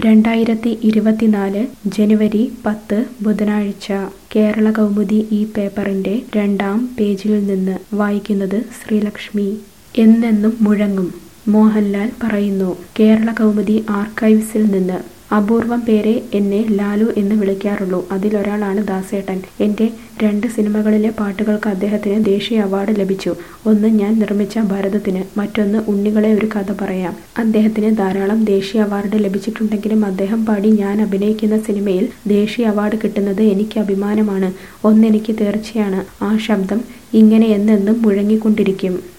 രണ്ടായിരത്തി ഇരുപത്തിനാല് ജനുവരി പത്ത് ബുധനാഴ്ച കേരള കൗമുദി ഈ പേപ്പറിന്റെ രണ്ടാം പേജിൽ നിന്ന് വായിക്കുന്നത് ശ്രീലക്ഷ്മി എന്നെന്നും മുഴങ്ങും മോഹൻലാൽ പറയുന്നു കേരള കൗമുദി ആർക്കൈവ്സിൽ നിന്ന് അപൂർവം പേരെ എന്നെ ലാലു എന്ന് വിളിക്കാറുള്ളൂ അതിലൊരാളാണ് ദാസേട്ടൻ എൻ്റെ രണ്ട് സിനിമകളിലെ പാട്ടുകൾക്ക് അദ്ദേഹത്തിന് ദേശീയ അവാർഡ് ലഭിച്ചു ഒന്ന് ഞാൻ നിർമ്മിച്ച ഭരതത്തിന് മറ്റൊന്ന് ഉണ്ണികളെ ഒരു കഥ പറയാം അദ്ദേഹത്തിന് ധാരാളം ദേശീയ അവാർഡ് ലഭിച്ചിട്ടുണ്ടെങ്കിലും അദ്ദേഹം പാടി ഞാൻ അഭിനയിക്കുന്ന സിനിമയിൽ ദേശീയ അവാർഡ് കിട്ടുന്നത് എനിക്ക് അഭിമാനമാണ് ഒന്നെനിക്ക് തീർച്ചയാണ് ആ ശബ്ദം ഇങ്ങനെ എന്നെന്നും മുഴങ്ങിക്കൊണ്ടിരിക്കും